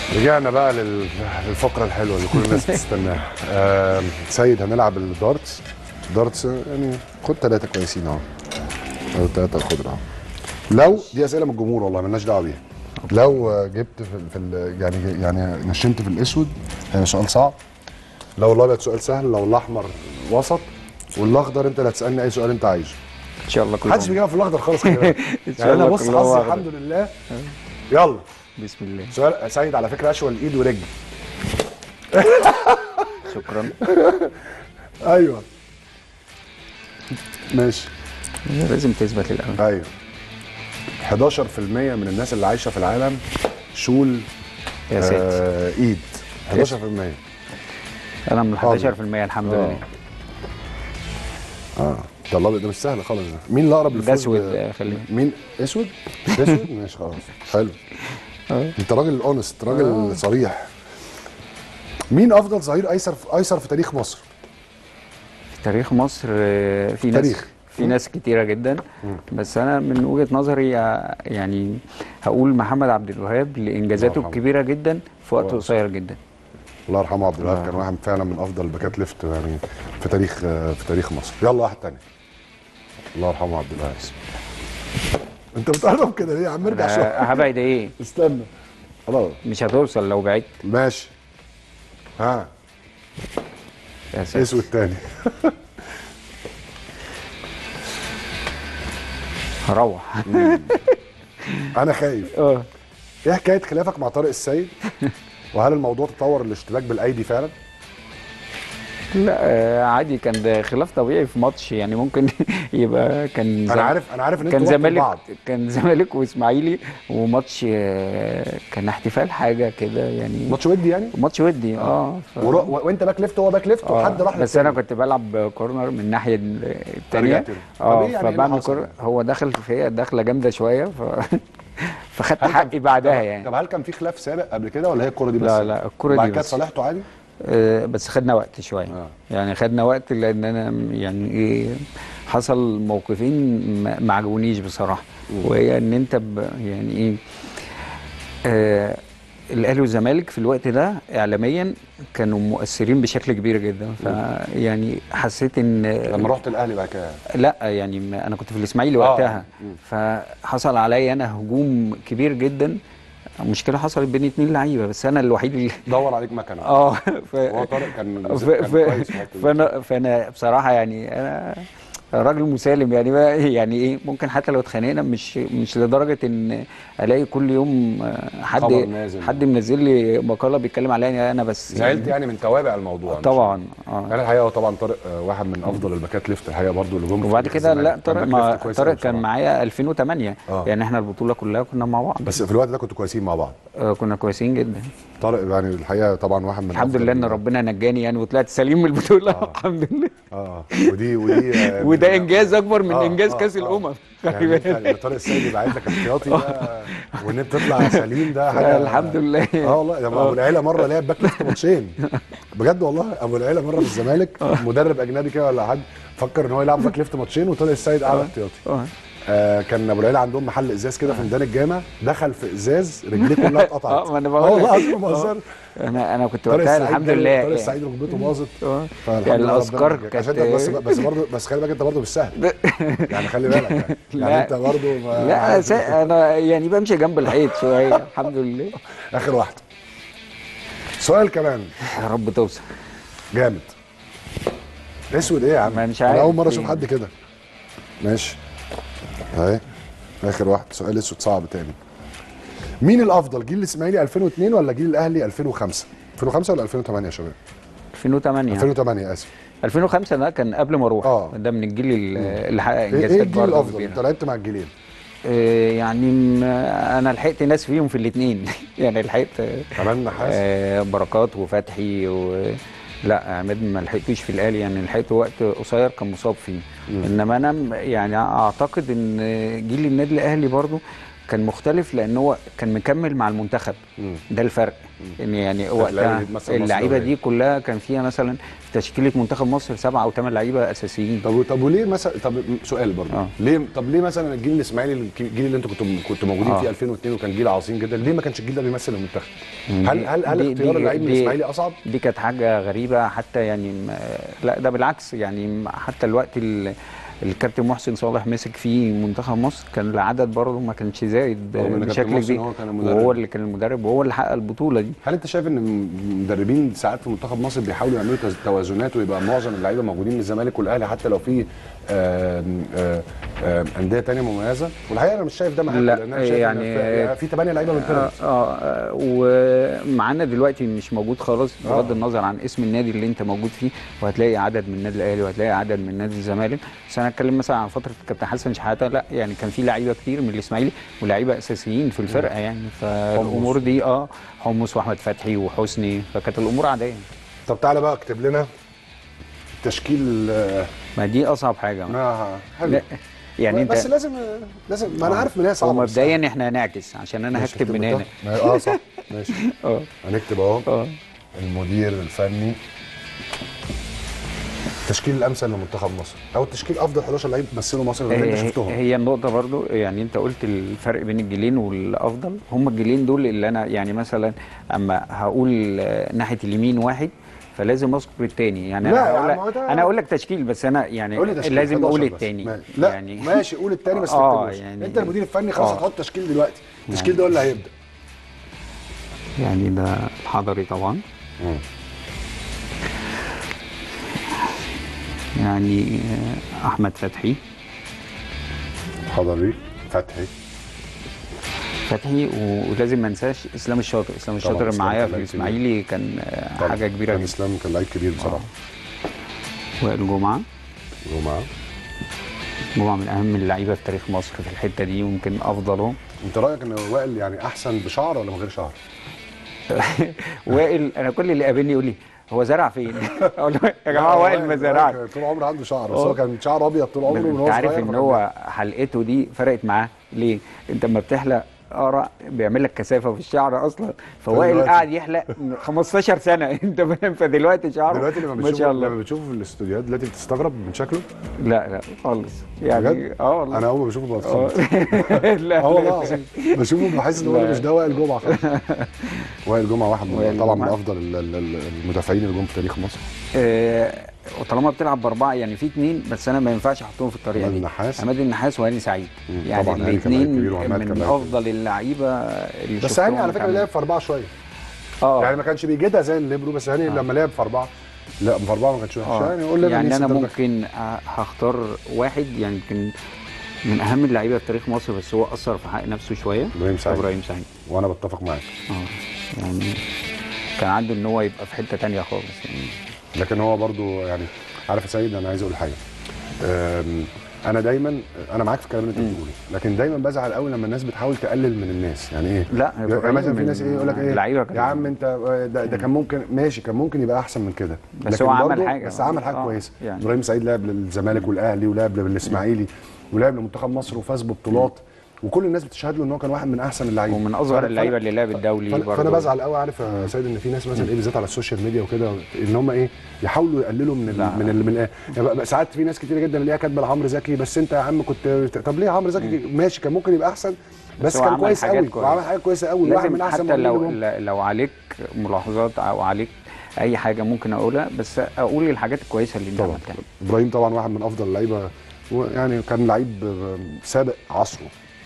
رجعنا بقى لل- للفقرة الحلوة اللي كل الناس بتستناها آم، سيد هنلعب الدارتس دارتس يعني خد ثلاثة كويسين اهو أو ثلاثة خضرة اهو لو دي أسئلة من الجمهور والله مالناش دعوة بيها لو آه، جبت في, في ال- يعني يعني نشنت في الأسود هي سؤال صعب لو الأبيض سؤال سهل لو الأحمر وسط والأخضر أنت اللي هتسألني أي سؤال أنت عايزه ان شاء الله كله محدش بيجاوب في الأخضر خالص خلي بالك إن شاء يعني أنا الله بص كله حظي أخضر. الحمد لله يلا بسم الله سؤال سيد على فكرة أشول إيد ورجل شكرا ايوه ماشي لازم تثبت الاول ايوه 11% من الناس اللي عايشه في العالم شول يا ساتر آه ايد 11% انا من حاضر. 11% الحمد آه. لله اه ده الابيض ده مش سهل خالص ده مين اللي اقرب ده للفوز اسود ب- آه، خليه مين اسود اسود ماشي خلاص حلو آه. انت راجل اونست راجل صريح مين افضل ظهير ايسر في ايسر في تاريخ مصر في تاريخ مصر آه، في ناس تاريخ. في ناس كتيره جدا بس انا من وجهه نظري آه، يعني هقول محمد عبد الوهاب لانجازاته الله يرحمه. الكبيره جدا في وقت الله قصير جدا الله يرحمه عبد الوهاب كان واحد فعلا من افضل الباكات ليفت يعني في تاريخ آه، في تاريخ مصر يلا واحد تاني الله يرحمه عبد الوهاب انت بتقرب كده ليه يا عم ارجع شويه آه، هبعد ايه استنى خلاص مش هتوصل لو بعدت ماشي ها يا ساتر اسود تاني هروح انا خايف اه ايه حكايه خلافك مع طارق السيد وهل الموضوع تطور الاشتباك بالايدي فعلا لا آه، عادي كان ده خلاف طبيعي في ماتش يعني ممكن يبقى كان انا زم- عارف انا عارف ان كان انتوا وقتوا زمالك بعض كان زمالك واسماعيلي وماتش آه، كان احتفال حاجه كده يعني ماتش ودي يعني ماتش ودي اه ف... ورا- و... وانت باك ليفت وهو باك ليفت آه، وحد راح بس انا كنت بلعب كورنر من الناحيه الثانيه رجعت له. طب اه إيه يعني إيه اللي فبعمل حصل كورنر يعني؟ هو دخل فيا دخله جامده شويه ف... فخدت هل كان- حقي بعدها طب- يعني طب هل كان في خلاف سابق قبل كده ولا هي الكوره دي بس لا، لا، الكرة وبعد دي كده بس. صالحته عادي آه، بس خدنا وقت شويه آه. يعني خدنا وقت لان انا م- يعني ايه حصل موقفين ما ما عجبونيش بصراحه وهي ان انت ب يعني ايه آه الاهلي والزمالك في الوقت ده اعلاميا كانوا مؤثرين بشكل كبير جدا فيعني حسيت ان لما رحت الاهلي بعد كده لا يعني ما- انا كنت في الاسماعيلي آه. وقتها مم. فحصل عليا انا هجوم كبير جدا مشكله حصلت بين اتنين لعيبه بس انا الوحيد اللي دور عليك مكانه اه ف... هو طارق كان ف... كان ف... كويس في الحتة دي. فانا فانا بصراحه يعني انا راجل مسالم يعني بقى يعني ايه ممكن حتى لو اتخانقنا مش مش لدرجه ان الاقي كل يوم آه، حد خبر نازل. حد منزل لي مقاله بيتكلم عليا انا بس زعلت يعني من توابع الموضوع مش- طبعا اه انا الحقيقه هو طبعا طارق آه، واحد من افضل الباكات ليفت الحقيقه برضو اللي جم في وبعد تاريخ كده الزمالك. لا كان طارق باك ما ليفت كويس طارق أوي كان بصراحة. معايا 2008 آه. يعني احنا البطوله كلها كنا مع بعض بس في الوقت ده كنتوا كويسين مع بعض آه كنا كويسين جدا طارق يعني الحقيقه طبعا واحد من الحمد أفضل لله ان ال- ربنا نجاني يعني وطلعت سليم من البطوله آه. الحمد لله اه ودي ودي آه، وده من- انجاز اكبر من آه، انجاز آه، كاس آه. الامم خلي يعني بالك. يعني طارق السيد يبقى عايزك احتياطي ده وان انت تطلع سليم ده حاجه الحمد لله اه والله ده ابو العيله مره لعب باك ليفت ماتشين بجد والله ابو العيله مره في الزمالك مدرب اجنبي كده ولا حد فكر ان هو يلعب باك ليفت ماتشين وطارق السيد قاعد احتياطي آه. آه كان ابو العيله عندهم محل ازاز كده في ميدان الجامع دخل في ازاز رجليه كلها اتقطعت اه ما انا اه بقول والله لك. العظيم ما بهزر انا انا كنت طارق وقتها السعيد الحمد جاله- لله طارق السعيد ركبته باظت آه. فالحمد يعني لله الأذكار ربنا نجاك. كانت- عشان انت بس بس برضه بس خلي بالك انت برضه مش سهل يعني خلي بالك يعني, يعني لا. انت برضه ما- لا أنا سا- انا يعني بمشي جنب الحيط شويه الحمد لله اخر واحده سؤال كمان يا رب توصل جامد اسود ايه يا عم ما مش انا عارف اول مره اشوف إيه. حد كده ماشي اهي اخر واحد سؤال اسود صعب تاني مين الافضل جيل الاسماعيلي 2002 ولا جيل الاهلي 2005 2005 ولا 2008 يا شباب 2008 2008 اسف 2005 ده كان قبل ما اروح آه. ده من الجيل ال- اللي حقق ايه انجازات إيه الجيل برضه الافضل كبيرة. انت لعبت مع الجيلين آه، يعني م- انا لحقت ناس فيهم في الاثنين يعني لحقت كمان نحاس آه، بركات وفتحي و لا عماد ما لحقتوش في الاهلي يعني لحقته وقت قصير كان مصاب فيه انما انا م- يعني اعتقد ان جيل النادي الاهلي برضو كان مختلف لان هو كان مكمل مع المنتخب مم. ده الفرق ان يعني اللعيبة وقتها دي بتمثل مصر اللعيبه دوليا. دي كلها كان فيها مثلا في تشكيله منتخب مصر سبعه او ثمان لعيبه اساسيين طب طب وليه مثلا طب سؤال برضه آه. ليه طب ليه مثلا الجيل الاسماعيلي الجيل اللي انتوا كنتوا كنتوا موجودين آه. فيه 2002 وكان جيل عظيم جدا ليه ما كانش الجيل ده بيمثل المنتخب؟ دي- هل هل هل دي- اختيار دي- اللعيب من دي- الاسماعيلي اصعب؟ دي كانت حاجه غريبه حتى يعني ما لا ده بالعكس يعني حتى الوقت ال- الكابتن محسن صالح مسك فيه منتخب مصر كان العدد برضه ما كانش زايد رغم إن كابتن بشكل محسن كبير هو كان المدرب. وهو اللي كان المدرب وهو اللي حقق البطوله دي هل انت شايف ان المدربين ساعات في منتخب مصر بيحاولوا يعملوا توز- توازنات ويبقى معظم اللعيبه موجودين من الزمالك والاهلي حتى لو في آم، آم، آم، انديه تانية مميزه والحقيقه انا مش شايف ده معاك لا، لان انا شايف يعني- يعني في 8 لعيبه من آه, بيراميدز آه, آه ومعانا دلوقتي مش موجود خالص آه. بغض النظر عن اسم النادي اللي انت موجود فيه وهتلاقي عدد من النادي الاهلي وهتلاقي عدد من نادي الزمالك بس انا اتكلم مثلا عن فتره الكابتن حسن شحاته لا يعني كان في لعيبه كتير من الاسماعيلي ولاعيبه اساسيين في الفرقه يعني فالامور دي اه حمص واحمد فتحي وحسني فكانت الامور عاديه طب تعالى بقى اكتب لنا تشكيل آه، ما دي اصعب حاجه ما حلو لا يعني انت بس لازم لازم ما انا عارف ان هي هو صعبه بس مبدئيا احنا هنعكس عشان انا ماشي، هكتب من انت؟ هنا ما- اه صح ماشي اه هنكتب اهو اه المدير الفني التشكيل الامثل لمنتخب مصر او التشكيل افضل 11 لعيب مثلوا مصر اللي انت هي- شفتهم هي النقطة برضو يعني انت قلت الفرق بين الجيلين والافضل هم الجيلين دول اللي انا يعني مثلا اما هقول آه، ناحية اليمين واحد فلازم اذكر التاني يعني لا انا يا هقول عم، هو لك ده- انا اقول لك تشكيل بس انا يعني قول لي تشكيل لازم 11 اقول بس. التاني ماشي. لا يعني ماشي قول التاني بس آه، تكتبوش يعني- انت المدير الفني خلاص آه. هتحط تشكيل دلوقتي التشكيل ده هو اللي هيبدا يعني ده الحضري طبعا يعني آه، احمد فتحي حضري فتحي فتحي و- ولازم ما انساش اسلام الشاطر اسلام طبعاً، الشاطر إسلام معايا كان في لعيب الاسماعيلي كان آه، طبعاً. حاجه كبيره كان جدا اسلام كان لعيب كبير بصراحه وائل جمعه ومعاه جمعه من اهم اللعيبه في تاريخ مصر في الحته دي يمكن افضلهم انت رايك ان وائل يعني احسن بشعر ولا من غير شعر؟ وائل انا كل اللي قابلني يقول لي هو زرع فين؟ اقول له يا جماعه لا، وائل ما زرعش كان طول عمره عنده شعر بس آه. هو كان شعره ابيض طول عمره من هو انت عارف صغير ان فكان هو حلقته دي فرقت معاه ليه؟ انت لما بتحلق قرع بيعمل لك كثافه في الشعر اصلا فوائل دلوقتي. قاعد يحلق من 15 سنه انت فاهم فدلوقتي شعره دلوقتي لما ما بتشوفه شاء لما الله بتشوفه في الاستوديوهات دلوقتي بتستغرب من شكله لا لا خالص يعني بجد؟ اه والله انا اول ما بشوفه آه. بتخض لا اه والله لا. العظيم بشوفه بحس ان هو لا. مش ده وائل جمعه خالص وائل جمعه واحد من وائل طبعا من جمعة. افضل ال- ال- ال- المدافعين اللي جم في تاريخ مصر آه، وطالما بتلعب باربعه يعني في اثنين بس انا ما ينفعش احطهم في الطريقه عماد دي النحاس. عماد النحاس وهاني سعيد مم، يعني طبعاً هاني كان لعيب الاثنين كبير وعماد كان من لعيب كبير. افضل اللعيبه اللي بس شفتهم هاني على فكره كان- لعب في اربعه شويه اه يعني ما كانش بيجيدها زي الليبرو بس هاني لما لعب في اربعه لا في اربعه ما كانش وحش آه. يعني قول لنا يعني مين انا سنتر باك. ممكن ه- هختار واحد يعني يمكن من اهم اللعيبه في تاريخ مصر بس هو اثر في حق نفسه شويه إبراهيم سعيد. ابراهيم سعيد وانا بتفق معاك اه يعني كان عنده ان هو يبقى في حته تانية خالص يعني لكن هو برضو يعني عارف يا سيد انا عايز اقول حاجه أم، انا دايما انا معاك في الكلام اللي انت بتقوله لكن دايما بزعل قوي لما الناس بتحاول تقلل من الناس يعني ايه لا، يعني إبراهيم مثلا في من ناس ايه يقول لك ايه لعيبة يا كان- عم انت ده, ده كان ممكن ماشي كان ممكن يبقى احسن من كده بس لكن هو عمل برضو- حاجة. بس عمل حاجه آه، كويسه يعني. ابراهيم سعيد لعب للزمالك والاهلي ولعب للاسماعيلي ولعب لمنتخب مصر وفاز ببطولات وكل الناس بتشهد له ان هو كان واحد من احسن اللعيبه ومن اصغر فأنا- اللعيبه فأنا- اللي لعب الدولي فانا, برضه فأنا بزعل قوي عارف يا سيد ان في ناس مثلا ايه بالذات على السوشيال ميديا وكده ان هم ايه يحاولوا يقللوا من ال لا. من ال من ال يعني بقى- ساعات في ناس كتير جدا اللي هي كاتبه لعمرو زكي بس انت يا عم كنت طب ليه عمرو زكي ماشي كان ممكن يبقى احسن بس, هو كان عمل كويس حاجات قوي كويسة. وعمل حاجه كويسه قوي واحد لازم من احسن حتى لو الموهوبين دول. لو عليك ملاحظات او عليك اي حاجه ممكن اقولها بس اقول الحاجات الكويسه اللي انت طبعا عملتها ابراهيم طبعا واحد من افضل اللعيبه يعني كان لعيب سابق عصره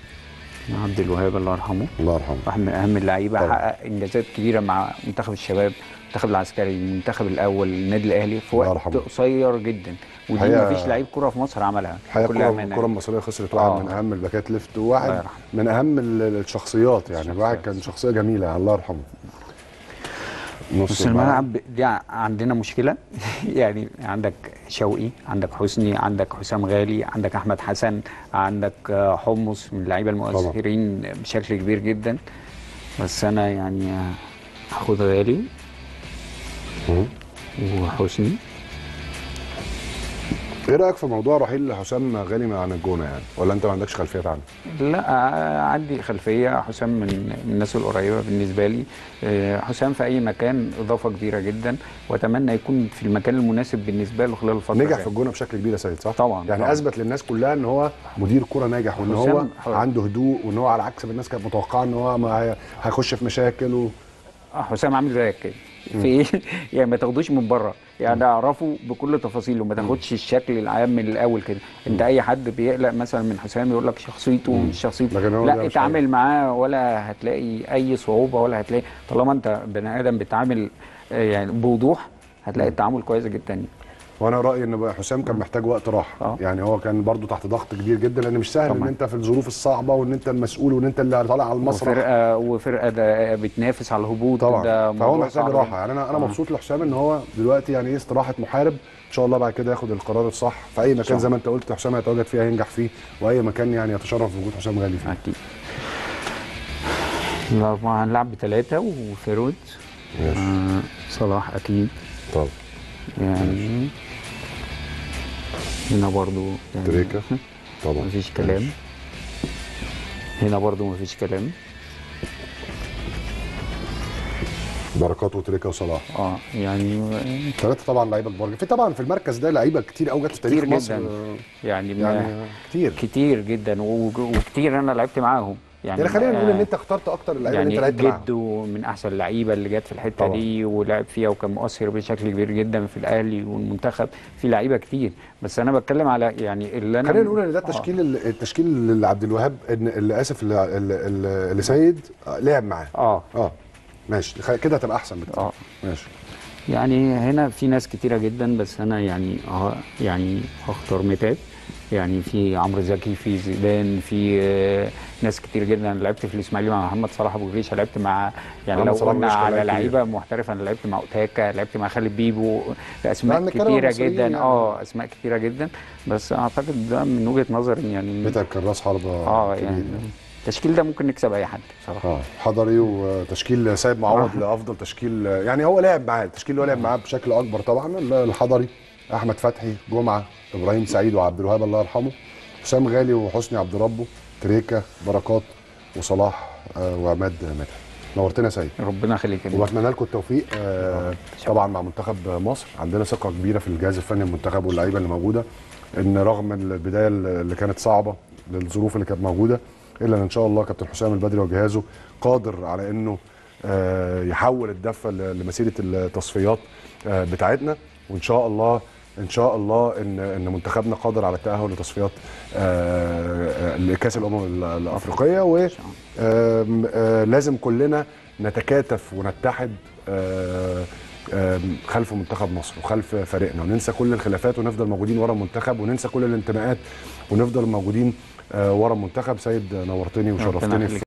عبد الوهاب الله يرحمه الله يرحمه واحد من اهم اللعيبه طبعا. حقق انجازات كبيره مع منتخب الشباب المنتخب العسكري المنتخب الاول النادي الاهلي في الله وقت يرحمه. قصير جدا ودي الحقيقة- ما فيش لعيب كره في مصر عملها الحقيقه بكل الكره أمانة. الكره المصريه خسرت واحد آه. من اهم الباكات ليفت الله وواحد يرحمه. من اهم ال- الشخصيات يعني الواحد كان شخصيه جميله الله يرحمه نص نص الملعب دي ع- عندنا مشكله يعني عندك شوقي عندك حسني عندك حسام غالي عندك احمد حسن عندك آه، حمص من اللعيبه المؤثرين بشكل كبير جدا بس انا يعني آه، هاخد غالي مم. وحسني ايه رايك في موضوع رحيل حسام غالي عن الجونه يعني ولا انت ما عندكش خلفيه عنه لا آه، عندي خلفيه حسام من من الناس القريبه بالنسبه لي آه، حسام في اي مكان اضافه كبيره جدا واتمنى يكون في المكان المناسب بالنسبه له خلال الفتره نجح الجاية. في الجونه بشكل كبير يا سيد صح طبعا، يعني طبعا. اثبت للناس كلها ان هو مدير كوره ناجح وان هو حسام حر. عنده هدوء وان هو على عكس ما الناس كانت متوقعه ان هو ما هي- هيخش في مشاكل و... آه، حسام عامل زيك كده في ايه يعني ما تاخدوش من بره يعني اعرفه بكل تفاصيله ما تاخدش الشكل العام من الاول كده انت اي حد بيقلق مثلا من حسام يقول لك شخصيته مش شخصيته لكن هو ده لا مش اتعامل معاه ولا هتلاقي اي صعوبه ولا هتلاقي طالما انت بني ادم بتعامل آه، يعني بوضوح هتلاقي التعامل كويس جدا وانا رايي ان بقى حسام كان محتاج وقت راحه آه. يعني هو كان برضو تحت ضغط كبير جدا لان مش سهل ان طبعاً. انت في الظروف الصعبه وان انت المسؤول وان انت اللي طالع على المسرح وفرقه وفرقه ده بتنافس على الهبوط طبعا ده فهو موضوع محتاج صعب راحه جداً. يعني انا انا آه. مبسوط لحسام ان هو دلوقتي يعني ايه استراحه محارب ان شاء الله بعد كده ياخد القرار الصح في اي مكان شاء زي ما انت قلت حسام هيتواجد فيه هينجح فيه واي مكان يعني يتشرف بوجود حسام غالي فيه اكيد طبعا هنلعب بثلاثه وفيرود ماشي آه، صلاح اكيد طب يعني هنا برضو يعني تريكا طبعا مفيش كلام هنا برضو مفيش كلام بركات وتريكا وصلاح اه يعني ثلاثه طبعا لعيبه كبار في طبعا في المركز ده لعيبه كتير قوي جت في تاريخ كتير مصر جداً. آه، يعني, ما يعني كتير كتير جدا و- وكتير انا لعبت معاهم يعني يعني خلينا نقول ان آه، انت اخترت اكتر اللعيبه يعني اللي انت لعبت معاهم جده من احسن اللعيبه اللي جت في الحته طبعاً. دي ولعب فيها وكان مؤثر بشكل كبير جدا في الاهلي والمنتخب في لعيبه كتير بس انا بتكلم على يعني اللي انا خلينا نقول ان ده آه. التشكيل ال- التشكيل اللي عبد الوهاب ان اللي اسف اللي, اللي, اللي سيد آه، لعب معاه اه اه ماشي خ- كده هتبقى احسن بكتير اه ماشي يعني هنا في ناس كتيرة جدا بس أنا يعني اه يعني هختار ميتات يعني في عمرو زكي في زيدان في آه، ناس كتير جدا لعبت في الاسماعيلي مع محمد صلاح ابو جريشه لعبت مع يعني محمد لو صلاح قلنا مش كان على لعيب لعيبه محترفه انا لعبت مع اوتاكا لعبت مع خالد بيبو لا، اسماء بنتكلم عن كتيره مصريين جدا يعني. اه اسماء كتيره جدا بس اعتقد ده من وجهه نظري يعني متعب كان راس حربه اه كبير يعني التشكيل ده ممكن نكسب اي حد بصراحه اه حضري وتشكيل سيد معوض لافضل تشكيل يعني هو لعب معاه التشكيل اللي هو لعب معاه بشكل اكبر طبعا الحضري احمد فتحي جمعه ابراهيم سعيد وعبد الوهاب الله يرحمه حسام غالي وحسني عبد ربه تريكا بركات وصلاح آه، وعماد مدحت نورتنا يا سيد ربنا يخليك يا نجم. وبتمنى لكم التوفيق آه، طبعا مع منتخب مصر عندنا ثقه كبيره في الجهاز الفني المنتخب واللعيبه اللي موجوده ان رغم البدايه اللي كانت صعبه للظروف اللي كانت موجوده الا ان ان شاء الله كابتن حسام البدري وجهازه قادر على انه آه، يحول الدفه ل- لمسيره التصفيات آه، بتاعتنا وان شاء الله ان شاء الله ان ان منتخبنا قادر على التاهل لتصفيات آه، آه، لكاس الامم ال- الافريقيه و آم، آه، لازم كلنا نتكاتف ونتحد آه، آم، خلف منتخب مصر وخلف فريقنا وننسى كل الخلافات ونفضل موجودين ورا المنتخب وننسى كل الانتماءات ونفضل موجودين آه، ورا المنتخب سيد نورتني ربنا وشرفتني يخليك.